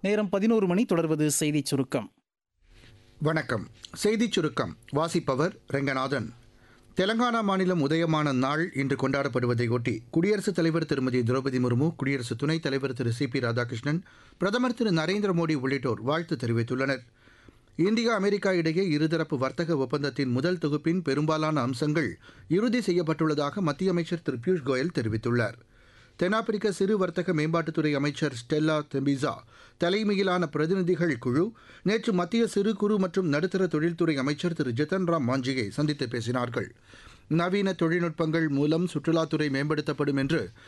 நேரம் பதினோரு மணி தொடர்வது செய்திச் சுருக்கம் வணக்கம் செய்திச் சுருக்கம் வாசிப்பவர் ரெங்கநாதன் தெலங்கானா மாநிலம் உதயமான நாள் இன்று கொண்டாடப்படுவதையொட்டி குடியரசுத் தலைவர் திருமதி திரௌபதி முர்மு குடியரசு துணைத் தலைவர் திரு சி பி ராதாகிருஷ்ணன் பிரதமர் திரு நரேந்திர மோடி உள்ளிட்டோர் வாழ்த்து தெரிவித்துள்ளனர் இந்தியா அமெரிக்கா இடையே இருதரப்பு வர்த்தக ஒப்பந்தத்தின் முதல் தொகுப்பின் பெரும்பாலான அம்சங்கள் இறுதி செய்யப்பட்டுள்ளதாக மத்திய அமைச்சர் திரு பியூஷ் கோயல் தெரிவித்துள்ளார் தென்னாப்பிரிக்க சிறு வர்த்தக மேம்பாட்டுத்துறை அமைச்சர் ஸ்டெல்லா தெம்பிசா தலைமையிலான பிரதிநிதிகள் குழு நேற்று மத்திய சிறு குறு மற்றும் நடுத்தர தொழில்துறை அமைச்சர் திரு ஜித்தன் ராம் மாஞ்சியை சந்தித்து பேசினார்கள் நவீன தொழில்நுட்பங்கள் மூலம் சுற்றுலாத்துறை மேம்படுத்தப்படும் என்று